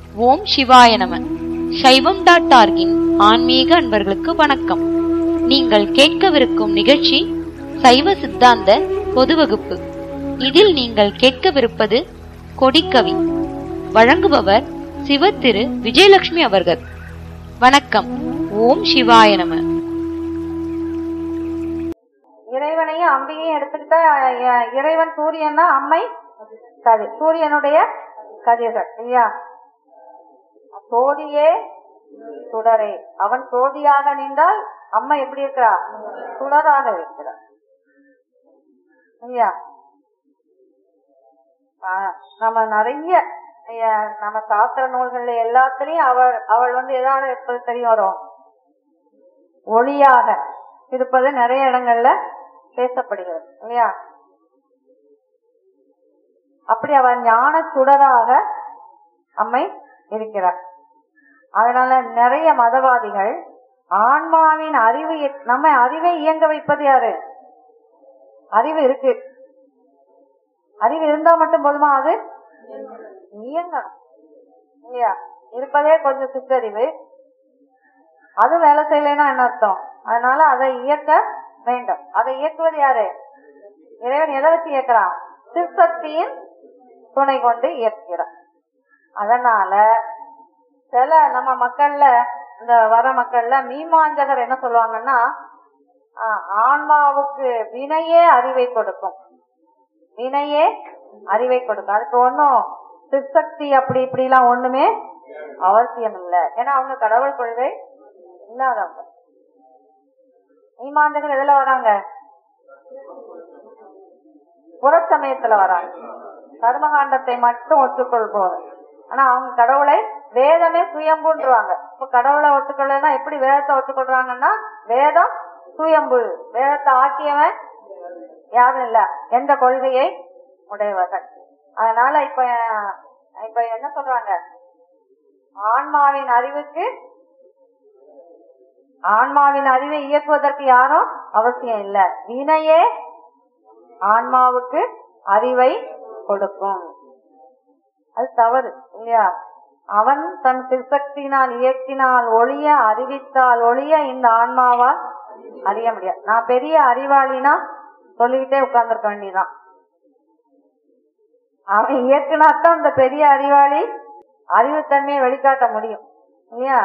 ஓம் சிவாய நம சைவம் டாட் ஆர்கின் ஆன்மீக அன்பர்களுக்கு வணக்கம் நீங்கள் கேட்கவிருக்கும் நிகழ்ச்சி சைவ சித்தாந்த பொது வகுப்பு இதில் நீங்கள் கேட்கவிருப்பது கொடிக்கவி வழங்குபவர் சிவ திரு விஜயலட்சுமி அவர்கள் வணக்கம் ஓம் சிவாய நம இறைவனையும் அம்பிகையும் எடுத்துக்கிட்டா அஹ், இறைவன் சூரியன்னா அம்மை கதிர் சூரியனுடைய கதிர்கள் இல்லையா சோதியே சுடரே அவன் சோதியாக நின்றால் அம்மா எப்படி இருக்கிறா சுடராக இருக்கிறார் இல்லையா ஆஹ், நம்ம நிறைய அஹ், நம்ம சாஸ்திர நூல்கள்ல எல்லாத்துலயும் அவள் அவள் வந்து எதாவது எப்போது தெரிய வரும் ஒளியாக இருப்பது நிறைய இடங்கள்ல பேசப்படுகிறது இல்லையா அப்படி அவர் ஞான சுடராக அம்மை இருக்கிறார் அதனால நிறைய மதவாதிகள் ஆன்மாவின் அறிவு இய- நம்ம அறிவை இயங்க வைப்பது யாரு அறிவு இருக்கு அறிவு இருந்தா மட்டும் போதுமா அது இயங்கணும் இல்லையா இருப்பதே கொஞ்சம் சிற்றறிவு அது வேலை செய்யலைன்னா என்ன அர்த்தம் அதனால அதை இயக்க வேண்டும் அதை இயக்குவது யாரு இறைவன் எதை வச்சு இயக்குறான் சிற்சக்தியின் துணை கொண்டு இயக்குகிறான் அதனால சில நம்ம மக்கள்ல இந்த வர மக்கள்ல மீமாஞ்சகர் என்ன சொல்லுவாங்கன்னா ஆஹ், ஆன்மாவுக்கு வினையே அறிவை கொடுக்கும் வினையே அறிவை கொடுக்கும் அதுக்கு ஒன்னும் சிற்சக்தி அப்படி இப்படி எல்லாம் ஒண்ணுமே அவசியம் இல்லை ஏன்னா அவங்க கடவுள் கொள்கை இல்லாதவங்க மீமாந்தகர் எதுல வராங்க புறச்சமயத்துல வராங்க கர்மகாண்டத்தை மட்டும் ஒத்துக்கொள்போது ஆனா அவங்க கடவுளை வேதமே சுயம்புன்றாங்க இப்ப கடவுளை ஒத்துக்கொள்ளனா எப்படி வேதத்தை ஒத்துக்கொள்றாங்கன்னா வேதம் சுயம்பு வேதத்தை ஆக்கியவன் யாரும் இல்ல எந்த கொள்கையை உடையவர்கள் அதனால இப்ப இப்ப என்ன சொல்றாங்க ஆன்மாவின் அறிவுக்கு ஆன்மாவின் அறிவை இயக்குவதற்கு யாரும் அவசியம் இல்ல வினையே ஆன்மாவுக்கு அறிவை கொடுக்கும் அது தவறு இல்லையா அவன் தன் திருசக்தியினால் இயக்கினால் ஒளிய அறிவித்தால் ஒளிய இந்த ஆன்மாவால் அறிய முடியாது நான் பெரிய அறிவாளினா சொல்லிக்கிட்டே உட்கார்ந்துருக்க வேண்டியதுதான் அவன் இயக்குனாத்தான் இந்த பெரிய அறிவாளி அறிவுத்தன்மையை வெளிக்காட்ட முடியும் இல்லையா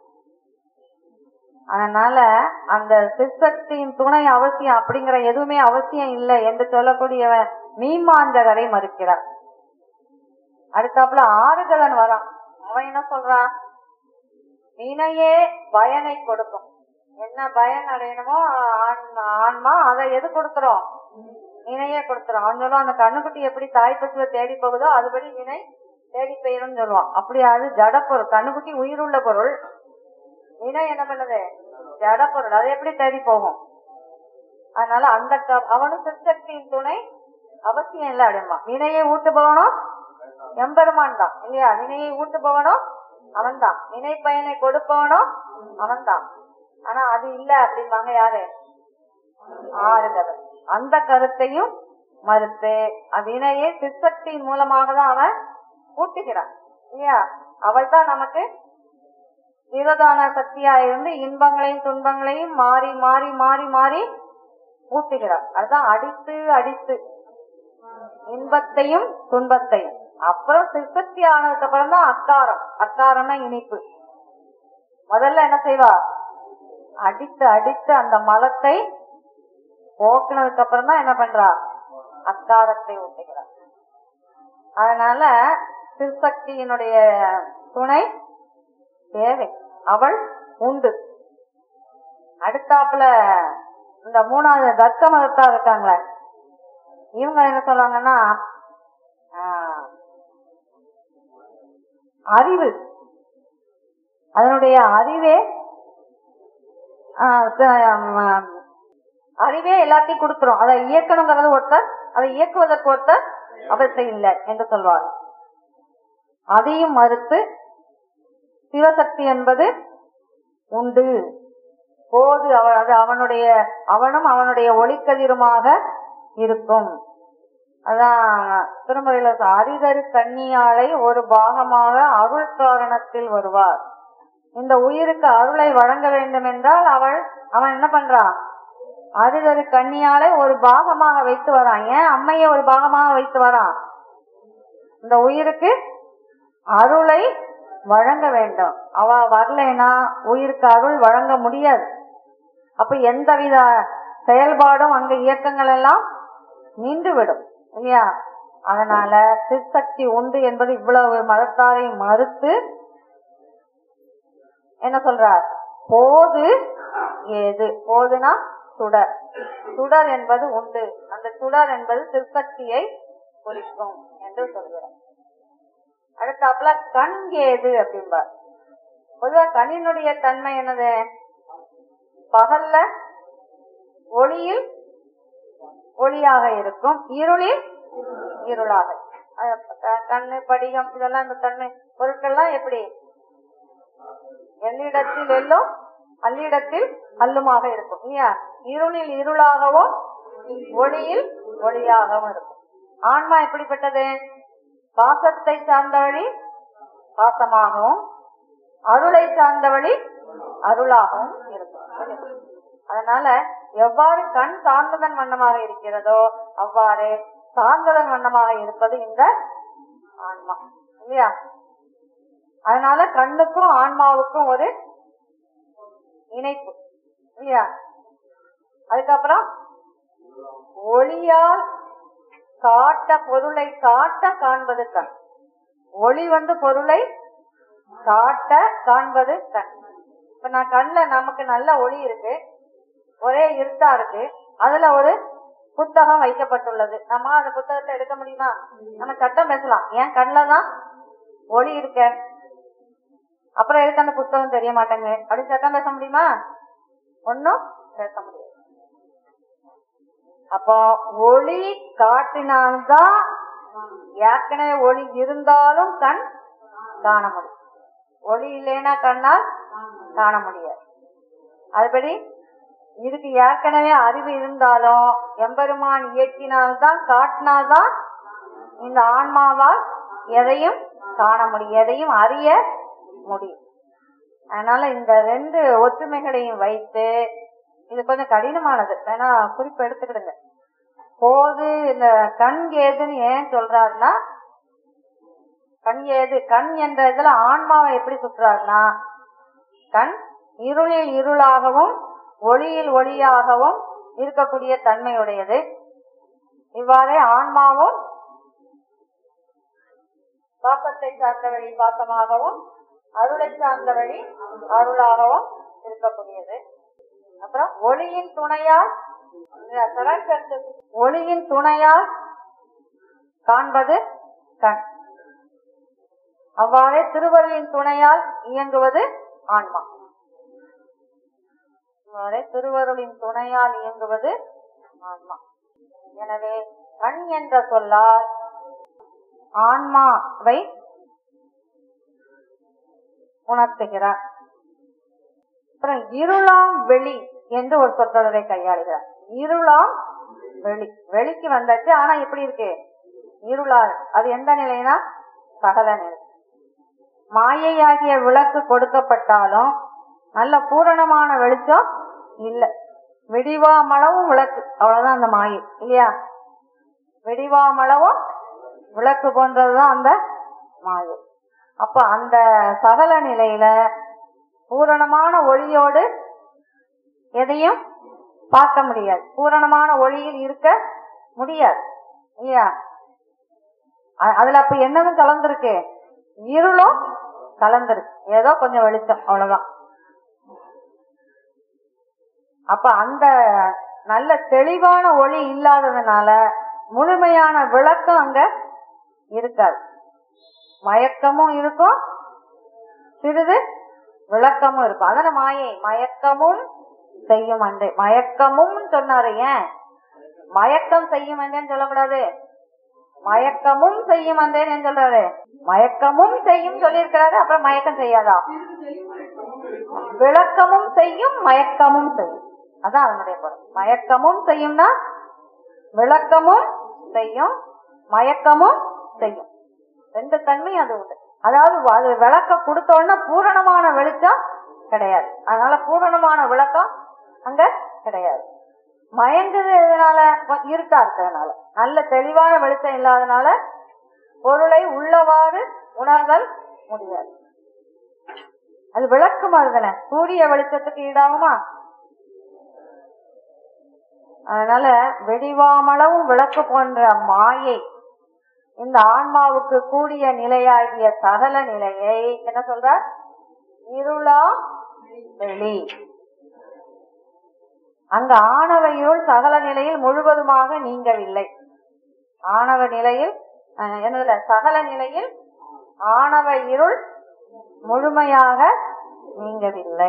அதனால அந்த சிற்சக்தியின் துணை அவசியம் அப்படிங்கிற எதுவுமே அவசியம் இல்லை என்று சொல்லக்கூடியவன் மீமாந்தகரை மறுக்கிறார் அடுத்தாப்புல ஆறுதலன் வரான் அவன் என்ன சொல்றான் வினையே பயனை கொடுக்கும் என்ன பயன் அடையணுமோ ஆன்மா- ஆன்மா அதை எது கொடுத்துரும் வினையே கொடுத்துரும் அவன் சொல்லுவான் அந்த கண்ணுக்குட்டி எப்படி தாய் பசுவை தேடி போகுதோ அதுபடி வினை தேடி பெயரும் சொல்லுவான் அப்படி அது ஜடப்பொருள் கண்ணுக்குட்டி உயிருள்ள பொருள் வினை என்ன பண்ணுது ஜட பொருள் அது எப்படி தேடி போகும் அதனால அந்த க- அவனும் சிற்சக்தியின் துணை அவசியம் இல்லை அப்படிமா வினையை ஊட்டு போகணும் எம்பெருமான் தான் இல்லையா வினையை ஊட்டு போகணும் அவன் தான் வினை பயனை கொடுப்பவனும் அவன் தான் ஆனா அது இல்ல அப்படிம்பாங்க யாரு ஆறுதவர் அந்த கருத்தையும் மறுத்து அவ்வினையை சிற்சக்தியின் மூலமாக தான் அவன் ஊட்டுகிறான் இல்லையா அவள் தான் நமக்கு ஜீவதான சக்தியா இருந்து இன்பங்களையும் துன்பங்களையும் மாறி மாறி மாறி மாறி ஊட்டுகிறார் அதுதான் அடித்து அடித்து இன்பத்தையும் துன்பத்தையும் அப்புறம் சிற்சக்தி ஆனதுக்கு அப்புறம் தான் அக்காரம் அக்காரம்னா இனிப்பு முதல்ல என்ன செய்வா அடித்து அடித்து அந்த மலத்தை போக்குனதுக்கு அப்புறம் தான் என்ன பண்றா அக்காரத்தை ஊட்டுகிறார் அதனால சிற்சக்தியினுடைய துணை தேவை அவள் உண்டு அடுத்தாப்புல இந்த மூணாவது தர்க்க மதத்தா இருக்காங்களே இவங்க என்ன சொல்றாங்கன்னா ஆஹ், அறிவு அதனுடைய அறிவே ஆஹ், ச- ஆம், அறிவே எல்லாத்தையும் கொடுத்துரும் அதை இயக்கணுங்கிறது ஒருத்தர் அதை இயக்குவதற்கு ஒருத்தர் அவசியம் இல்லை என்று சொல்வார் அதையும் மறுத்து சிவசக்தி என்பது உண்டு போது அவ- அது அவனுடைய அவனும் அவனுடைய ஒளிக்கதிருமாக இருக்கும் அதான் திருமுறையில சொ- அரிதரு கன்னியாளை ஒரு பாகமாக அருள் காரணத்தில் வருவார் இந்த உயிருக்கு அருளை வழங்க வேண்டும் என்றால் அவள் அவன் என்ன பண்றான் அரிதரு கன்னியாளை ஒரு பாகமாக வைத்து வரான் ஏன் அம்மையை ஒரு பாகமாக வைத்து வரான் இந்த உயிருக்கு அருளை வழங்க வேண்டும் அவ வரலைன்னா உயிருக்கு அருள் வழங்க முடியாது அப்ப எந்தவித செயல்பாடும் அங்க இயக்கங்கள் எல்லாம் நின்று விடும் இல்லையா அதனால திருசக்தி உண்டு என்பது இவ்வளவு மதத்தாரை மறுத்து என்ன சொல்றார் போது ஏது போதுனா சுடர் சுடர் என்பது உண்டு அந்த சுடர் என்பது திருசக்தியை குறிக்கும் என்று சொல்கிறார் அடுத்தாப்புல கண் ஏது அப்படிம்பார் பொதுவா கண்ணினுடைய தன்மை என்னது பகல்ல ஒளியில் ஒளியாக இருக்கும் இருளில் இருளாக அஹ் க- கண்ணு படிகம் இதெல்லாம் இந்த தன்மை பொருட்கள்லாம் எப்படி எல்லிடத்தில் எல்லும் அல்லிடத்தில் அல்லுமாக இருக்கும் இல்லையா இருளில் இருளாகவும் ஒளியில் ஒளியாகவும் இருக்கும் ஆன்மா எப்படிப்பட்டது பாசத்தை சார்ந்தவழி பாசமாகவும் அருளை சார்ந்தவழி அருளாகவும் இருக்கும் அதனால எவ்வாறு கண் சார்ந்ததன் வண்ணமாக இருக்கிறதோ அவ்வாறு சார்ந்ததன் வண்ணமாக இருப்பது இந்த ஆன்மா இல்லையா அதனால கண்ணுக்கும் ஆன்மாவுக்கும் ஒரு இணைப்பு இல்லையா அதுக்கப்புறம் ஒளியால் காட்ட பொருளை காட்ட காண்பது கண் ஒளி வந்து பொருளை காட்ட காண்பது கண் இப்ப நான் கண்ணுல நமக்கு நல்ல ஒளி இருக்கு ஒரே இருட்டா இருக்கு அதுல ஒரு புத்தகம் வைக்கப்பட்டுள்ளது நம்ம அந்த புத்தகத்தை எடுக்க முடியுமா நம்ம சட்டம் பேசலாம் ஏன் கண்ணுல தான் ஒளி இருக்க அப்புறம் எதுக்கு அந்த புத்தகம் தெரிய மாட்டேங்க அப்படின்னு சட்டம் பேச முடியுமா ஒன்னும் பேச முடியாது அப்போ ஒளி காட்டினால்தான் ஏற்கனவே ஒளி இருந்தாலும் கண் காண முடியும் ஒளி இல்லைன்னா கண்ணால் காண முடியாது அதுபடி இதுக்கு ஏற்கனவே அறிவு இருந்தாலும் எம்பெருமான் இயக்கினால்தான் காட்டினால்தான் இந்த ஆன்மாவால் எதையும் காண முடியும் எதையும் அறிய முடியும் அதனால இந்த ரெண்டு ஒற்றுமைகளையும் வைத்து இது கொஞ்சம் கடினமானது வேணா குறிப்பு எடுத்துக்கிடுங்க போது இந்த கண் ஏதுன்னு ஏன் சொல்றாருன்னா கண் ஏது கண் என்ற இதுல ஆன்மாவை எப்படி சுற்றுறாருன்னா கண் இருளில் இருளாகவும் ஒளியில் ஒளியாகவும் இருக்கக்கூடிய தன்மையுடையது இவ்வாறே ஆன்மாவும் பாசத்தை சார்ந்த வழி பாசமாகவும் அருளை சார்ந்த வழி அருளாகவும் இருக்கக்கூடியது அப்புறம் ஒளியின் துணையால் இந்த correct sentence. ஒளியின் துணையால் காண்பது கண் அவ்வாறே திருவருளின் துணையால் இயங்குவது ஆன்மா அவ்வாறே திருவருளின் துணையால் இயங்குவது ஆன்மா எனவே கண் என்ற சொல்லால் ஆன்மாவை உணர்த்துகிறார் அப்புறம் இருளாம் வெளி என்று ஒரு சொற்றொடரை கையாளுகிறார் இருளாம் வெளி வெளிக்கு வந்தாச்சு ஆனா எப்படி இருக்கு இருளா அது எந்த நிலைனா சகல நிலை மாயையாகிய விளக்கு கொடுக்கப்பட்டாலும் நல்ல பூரணமான வெளிச்சம் இல்ல விடிவாமளவும் விளக்கு அவ்வளவுதான் அந்த மாயை இல்லையா விடிவாமளவும் விளக்கு போன்றதுதான் அந்த மாயை அப்ப அந்த சகல நிலையில பூரணமான ஒளியோடு எதையும் பார்க்க முடியாது பூரணமான ஒளியில் இருக்க முடியாது இல்லையா அ- அதுல அப்ப என்னதும் கலந்துருக்கு இருளும் கலந்துருக்கு ஏதோ கொஞ்சம் வெளிச்சம் அவ்வளவுதான் அப்ப அந்த நல்ல தெளிவான ஒளி இல்லாததுனால முழுமையான விளக்கம் அங்க இருக்காது மயக்கமும் இருக்கும் சிறிது விளக்கமும் இருக்கும் அதான மாயை மயக்கமும் செய்யும் அன்றே மயக்கமும் சொன்னாரு ஏன் மயக்கம் செய்யும் என்றேன்னு சொல்லக்கூடாது மயக்கமும் செய்யும் அன்றேன்னு ஏன் சொல்றாரு மயக்கமும் செய்யும் சொல்லியிருக்கிறாரு அப்புறம் மயக்கம் செய்யாதா விளக்கமும் செய்யும் மயக்கமும் செய்யும் அதான் அதனுடைய பொருள் மயக்கமும் செய்யும்னா விளக்கமும் செய்யும் மயக்கமும் செய்யும் ரெண்டு தன்மையும் அது உண்டு அதாவது வ- அது விளக்க கொடுத்த உடனே பூரணமான வெளிச்சம் கிடையாது அதனால பூரணமான விளக்கம் அங்க கிடையாது மயங்குது எதனால வ- இருட்டா இருக்கிறதுனால நல்ல தெளிவான வெளிச்சம் இல்லாதனால பொருளை உள்ளவாறு உணர்தல் முடியாது அது விளக்கு மாதிரிதானே சூரிய வெளிச்சத்துக்கு ஈடாகுமா அதனால வெடிவாமளவும் விளக்கு போன்ற மாயை இந்த ஆன்மாவுக்கு கூடிய நிலையாகிய சகல நிலையை என்ன சொல்ற இருளா வெளி அங்க ஆணவ இருள் சகல நிலையில் முழுவதுமாக நீங்கவில்லை ஆணவ நிலையில் அஹ், என்னதுல சகல நிலையில் ஆணவ இருள் முழுமையாக நீங்கவில்லை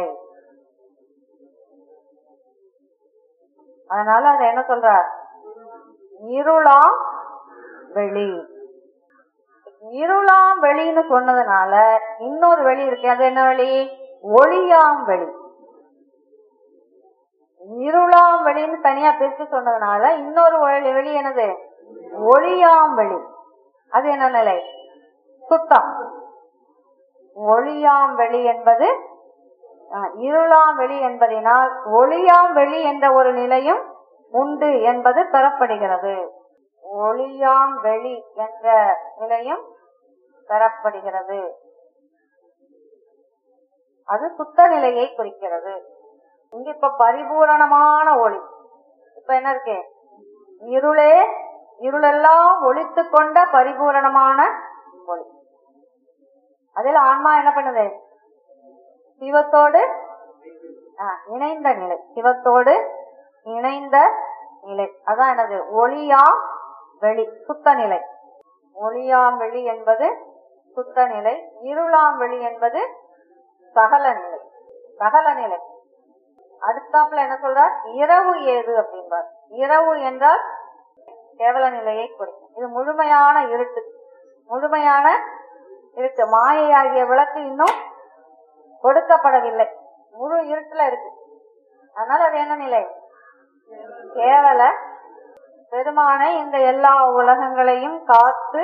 அதனால அதை என்ன சொல்றார் இருளாம் வெளி இருளாம் வெளின்னு சொன்னதுனால இன்னொரு வெளி இருக்கு அது என்ன வெளி ஒளியாம் வெளி இருளாம் வெளின்னு தனியா பிரிச்சு சொன்னதுனால இன்னொரு வெளி வெளி என்னது ஒளியாம் வெளி அது என்ன நிலை சுத்தம் ஒளியாம் வெளி என்பது அஹ், இருளாம் வெளி என்பதினால் ஒளியாம் வெளி என்ற ஒரு நிலையும் உண்டு என்பது பெறப்படுகிறது ஒளியாம் வெளி என்ற நிலையும் பெறப்படுகிறது அது சுத்த நிலையை குறிக்கிறது இங்க இப்ப பரிபூரணமான ஒளி இப்ப என்ன இருக்கு இருளே இருளெல்லாம் ஒளித்து கொண்ட பரிபூரணமான ஒளி அதில் ஆன்மா என்ன பண்ணுது சிவத்தோடு ஆ, இணைந்த நிலை சிவத்தோடு இணைந்த நிலை அதான் என்னது ஒளியாம் வெளி சுத்த நிலை ஒளியாம் வெளி என்பது சுத்த நிலை இருளாம் வெளி என்பது சகல நிலை சகல நிலை அடுத்தாப்புல என்ன சொல்றார் இரவு ஏது அப்படின்பார் இரவு என்றால் கேவல நிலையை குறிக்கும் இது முழுமையான இருட்டு முழுமையான இருட்டு மாயையாகிய விளக்கு இன்னும் கொடுக்கப்படவில்லை முழு இருட்டுல இருக்கு அதனால அது என்ன நிலை கேவல பெருமானை இந்த எல்லா உலகங்களையும் காத்து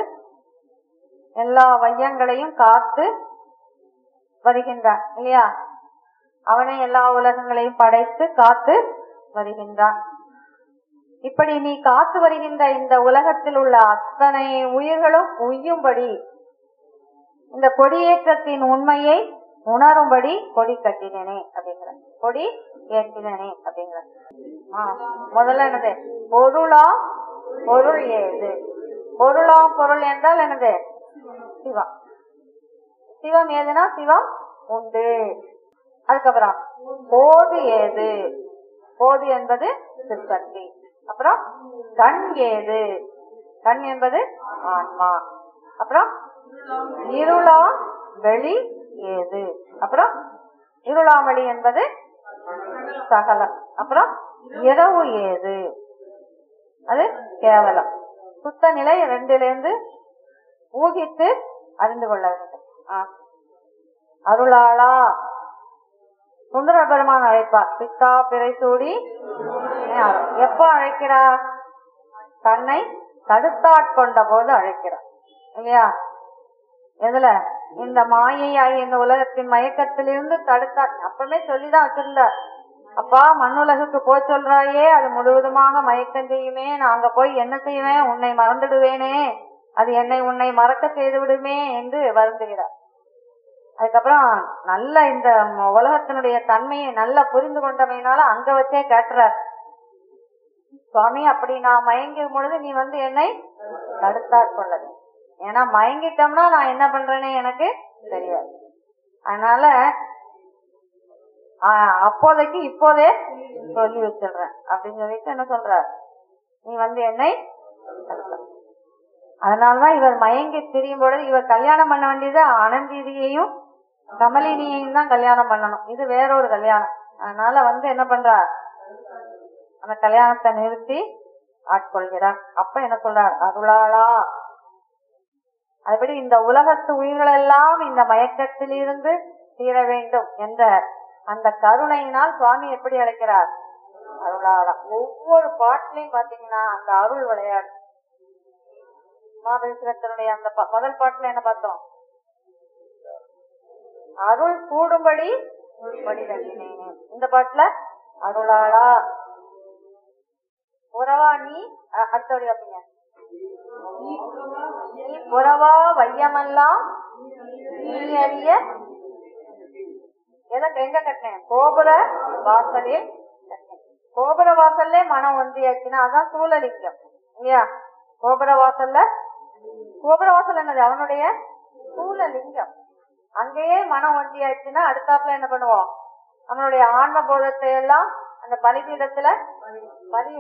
எல்லா வையங்களையும் காத்து வருகின்றான் இல்லையா அவனே எல்லா உலகங்களையும் படைத்து காத்து வருகின்றான் இப்படி நீ காத்து வருகின்ற இந்த உலகத்தில் உள்ள அத்தனை உயிர்களும் உய்யும்படி இந்த கொடியேற்றத்தின் உண்மையை உணரும்படி கொடி கட்டினேனே அப்படிங்கிற கொடி ஏற்றினேனே அப்படிங்கிற ஆ, முதல்ல என்னது பொருளா பொருள் ஏது பொருளாம் பொருள் என்றால் என்னது சிவம் சிவம் ஏதுனா சிவம் உண்டு அதுக்கப்புறம் போது ஏது போது என்பது சிற்பந்தி அப்புறம் கண் ஏது கண் என்பது ஆன்மா அப்புறம் இருளா வெளி ஏது அப்புறம் இருளாமளி என்பது சகலம் அப்புறம் இரவு ஏது அது கேவலம் சுத்த நிலை ரெண்டுல இருந்து ஊகித்து அறிந்து கொள்ள வேண்டும் ஆ. அருளாளா சுந்தர பெருமான் அழைப்பார் பித்தா பிறை சூடி எப்ப அழைக்கிறார் தன்னை தடுத்தாட்கொண்ட போது அழைக்கிறார் இல்லையா எதுல இந்த மாயையாகி இந்த உலகத்தின் மயக்கத்திலிருந்து தடுத்தா அப்பவே சொல்லிதான் வச்சிருந்தார் அப்பா மண்ணுலகுக்கு போ சொல்றாயே அது முழுவதுமாக மயக்கம் செய்யுமே நான் அங்க போய் என்ன செய்வேன் உன்னை மறந்துடுவேனே அது என்னை உன்னை மறக்க செய்து விடுமே என்று வருந்துகிறார் அதுக்கப்புறம் நல்ல இந்த ம- உலகத்தினுடைய தன்மையை நல்லா புரிந்து கொண்டமையினால அங்க வச்சே காட்டுறார் சுவாமி அப்படி நான் மயங்கும் பொழுது நீ வந்து என்னை தடுத்தாற் கொள்ளது ஏன்னா மயங்கிட்டோம்னா நான் என்ன பண்றேனே எனக்கு தெரியாது அதனால ஆஹ், அப்போதைக்கு இப்போதே சொல்லி வச்சிடுறேன் அப்படின்னு சொல்லிட்டு என்ன சொல்ற நீ வந்து என்னை தடுத்த. அதனாலதான் இவர் மயங்கி திரியும் பொழுது இவர் கல்யாணம் பண்ண வேண்டியது அனந்தீதியையும் கமலினியையும் தான் கல்யாணம் பண்ணணும் இது வேறொரு கல்யாணம் அதனால வந்து என்ன பண்றார் அந்த கல்யாணத்தை நிறுத்தி ஆட்கொள்கிறார் அப்ப என்ன சொல்றார் அருளாளா அதுபடி இந்த உலகத்து உயிர்கள் எல்லாம் இந்த மயக்கத்திலிருந்து தீர வேண்டும் என்ற அந்த கருணையினால் சுவாமி எப்படி அழைக்கிறார் அருளாளா ஒவ்வொரு பாட்டிலையும் பாத்தீங்கன்னா அந்த அருள் விளையாடு மாபேஸ்வரத்தினுடைய அந்த ப- முதல் பாட்டுல என்ன பார்த்தோம் அருள் கூடும்படி படி தட்டினேன் இந்த பாட்டுல அருளாளா உறவா நீ அ- அடுத்தபடி வைப்பீங்க நீ புறவா வையமெல்லாம் நீ அறிய எதை எங்க கட்டினேன் கோபுர வாசலில் கட்டினேன். கோபுர வாசல்ல மனம் ஒன்றியாச்சுன்னா அதான் சூழலிங்கம் இல்லையா கோபுர வாசல்ல கோபுர வாசல் என்னது அவனுடைய சூழலிங்கம் அங்கேயே மனம் ஒன்றியாச்சுன்னா அடுத்தாப்புல என்ன பண்ணுவோம் அவனுடைய ஆன்ம போதத்தை எல்லாம் அந்த பலிபீடத்துல பலி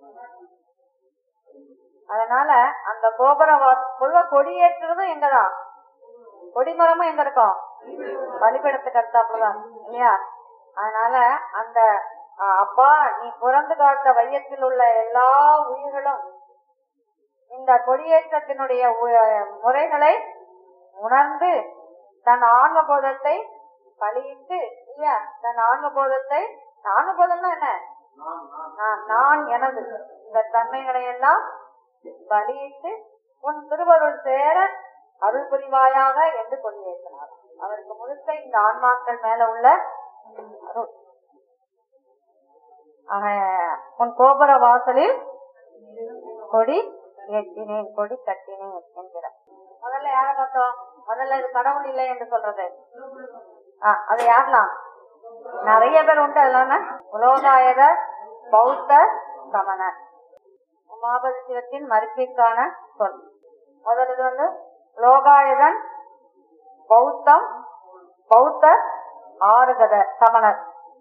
அதனால அந்த கோபுர வா- பொதுவா கொடியேற்றுறதும் எங்கதான் கொடிமரமும் எங்க இருக்கும் பலிபீடத்துக்கு அடுத்தாப்புலதான் இல்லையா அதனால அந்த அஹ், அப்பா நீ பிறந்து காத்த வையத்தில் உள்ள எல்லா உயிர்களும் இந்த கொடியேற்றத்தினுடைய உ- முறைகளை உணர்ந்து தன் ஆன்ம போதத்தை பலியிட்டு இல்லையா தன் ஆன்ம போதத்தை ஆன்ம போதம்னா என்ன நான், நான் எனது இந்த தன்மைகளை எல்லாம் பலியிட்டு உன் திருவருள் சேர அருள் புரிவாயாக என்று கொடியேற்றினார் அவருக்கு முழுக்க இந்த ஆன்மாக்கள் மேல உள்ள அருள் ஆக, உன் கோபுர வாசலில் கொடி ஏற்றினேன் கொடி கட்டினேன் என்கிறார் முதல்ல யார பார்த்தோம் முதல்ல இது கடவுள் இல்லை என்று சொல்றது ஆ, அது யாரெல்லாம் நிறைய பேர் உண்டு அதெல்லாம் உலோகாயத பௌத்த சமண உமாபதி சிவத்தின் மறுப்பிற்கான சொல் முதல்ல வந்து லோகாயுதன் பௌத்தம் பௌத்த ஆறுகத சமணர்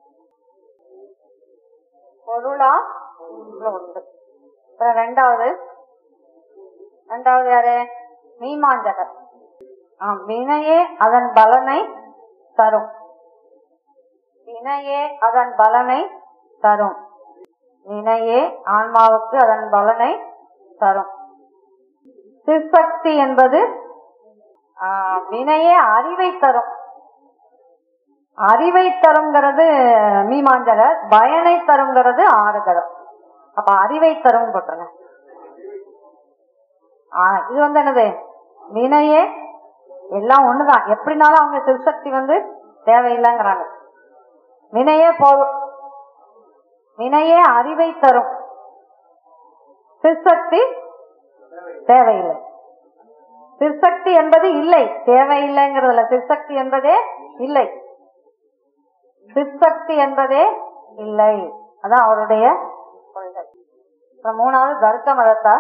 பொருளா இதுல உண்டு அப்புறம் ரெண்டாவது ரெண்டாவது யாரு மீமாஞ்சகர் ஆ, வினையே அதன் பலனை தரும் வினையே அதன் பலனை தரும் வினையே ஆன்மாவுக்கு அதன் பலனை தரும் சிற்சக்தி என்பது ஆ, வினையே அறிவை தரும் அறிவை தருங்கிறது மீமாஞ்சகர் பயனை தருங்கிறது ஆறுகரம் அப்ப அறிவை தரும் போட்டுருங்க ஆ, இது வந்து என்னது வினையே எல்லாம் ஒண்ணுதான் எப்படினாலும் அவங்க சிற்சக்தி வந்து தேவையில்லைங்கிறாங்க வினையே போதும் வினையே அறிவை தரும் சிற்சக்தி தேவையில்லை சிற்சக்தி என்பது இல்லை தேவையில்லைங்கிறதுல சிற்சக்தி என்பதே இல்லை சிற்சக்தி என்பதே இல்லை அதான் அவருடைய கொள்கை அப்புறம் மூணாவது தர்க்க மதத்தார்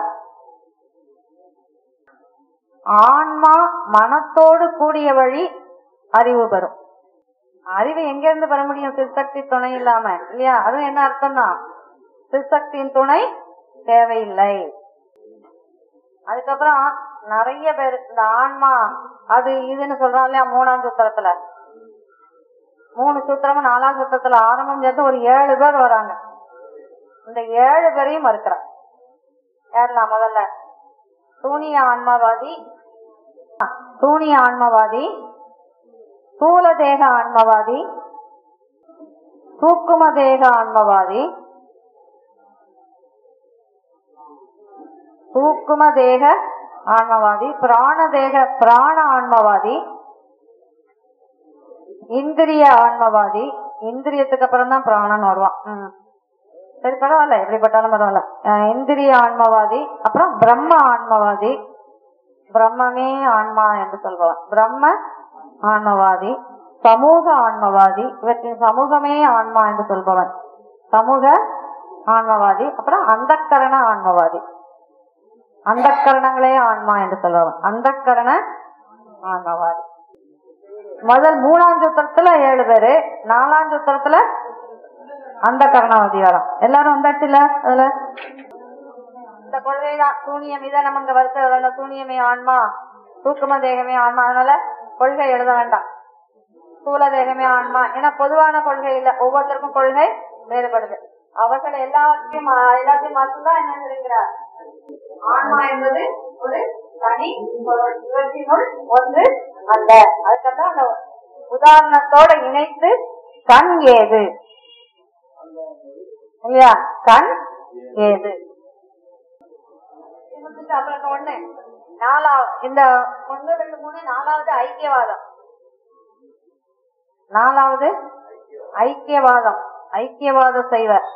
ஆன்மா மனத்தோடு கூடிய வழி அறிவு பெறும் அறிவு எங்க இருந்து பெற முடியும் சிற்சக்தி துணை இல்லாம இல்லையா அதுவும் என்ன அர்த்தம்னா சிற்சக்தியின் துணை தேவையில்லை அதுக்கப்புறம் நிறைய பேர் இந்த ஆன்மா அது இதுன்னு சொல்றோம் இல்லையா மூணாம் சூத்திரத்துல மூணு சூத்திரமும் நாலாம் சூத்திரத்துல ஆரம்பம் சேர்த்து ஒரு ஏழு பேர் வராங்க இந்த ஏழு பேரையும் மறுக்கிறான் யாரெல்லாம் முதல்ல சூனிய ஆன்மவாதி சூனிய ஆன்மவாதி ஸ்தூல தேக ஆன்மவாதி சூக்கும தேக ஆன்மவாதி சூக்கும தேக ஆன்மவாதி பிராண தேக பிராண ஆன்மவாதி இந்திரிய ஆன்மவாதி இந்திரியத்துக்கு அப்புறம் தான் பிராணன் வருவான் ம். சரி பரவாயில்ல எப்படிப்பட்டாலும் பரவாயில்ல அஹ் இந்திரிய ஆன்மவாதி அப்புறம் பிரம்ம ஆன்மவாதி பிரம்மமே ஆன்மா என்று சொல்பவன் பிரம்ம ஆன்மவாதி சமூக ஆன்மவாதி இவற்றின் சமூகமே ஆன்மா என்று சொல்பவன் சமூக ஆன்மவாதி அப்புறம் அந்தக்கரண ஆன்மவாதி அந்தக்கரணங்களே ஆன்மா என்று சொல்பவன் அந்தக்கரண ஆன்மவாதி முதல் மூணாம் சூத்திரத்துல ஏழு பேரு நாலாம் சூத்திரத்துல அந்த கரணவாதி வரும் எல்லாரும் வந்தாச்சுல அதுல இந்த கொள்கைதான் சூனியம் இதை நம்ம இங்க வருத்த சூனியமே ஆன்மா தூக்கும தேகமே ஆன்மா அதனால கொள்கை எழுத வேண்டாம் ஸ்தூல தேகமே ஆன்மா ஏன்னா பொதுவான கொள்கை இல்ல ஒவ்வொருத்தருக்கும் கொள்கை வேறுபடுது அவர்கள் எல்லாத்தையும் எல்லாத்தையும் மட்டும்தான் என்ன சொல்லுகிறார் ஆன்மா என்பது ஒரு தனி பொருள் இவற்றினுள் ஒன்று அல்ல அதுக்கப்புறம் அந்த உதாரணத்தோட இணைத்து கண் ஏது இல்லையா கண் ஏது இது முடிஞ்சுட்டு அப்புறம் ஒண்ணு நாலாவது இந்த ஒன்று ரெண்டு மூணு நாலாவது ஐக்கியவாதம் நாலாவது ஐக்கியவாதம் ஐக்கியவாத செய்வர்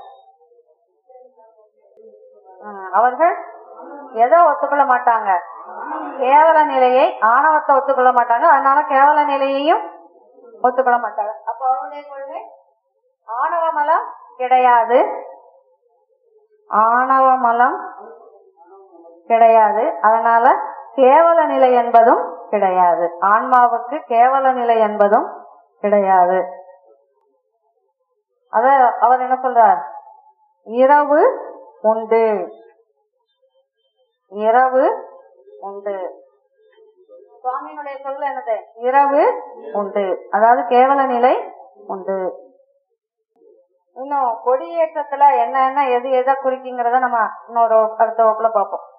ம், அவர்கள் எதை ஒத்துக்கொள்ள மாட்டாங்க கேவல நிலையை ஆணவத்தை ஒத்துக்கொள்ள மாட்டாங்க அதனால கேவல நிலையையும் ஒத்துக்கொள்ள மாட்டாங்க அப்ப அவருடைய கொள்கை ஆணவ மலம் கிடையாது ஆணவ மலம் கிடையாது அதனால கேவல நிலை என்பதும் கிடையாது ஆன்மாவுக்கு கேவல நிலை என்பதும் கிடையாது அத அவர் என்ன சொல்றார் இரவு உண்டு இரவு உண்டு சுவாமியினுடைய சொல் என்னது இரவு உண்டு அதாவது கேவல நிலை உண்டு இன்னும் கொடியேற்றத்துல என்ன என்ன எது எதை குறிக்குங்கிறத நம்ம இன்னொரு அடுத்த வகுப்புல பார்ப்போம்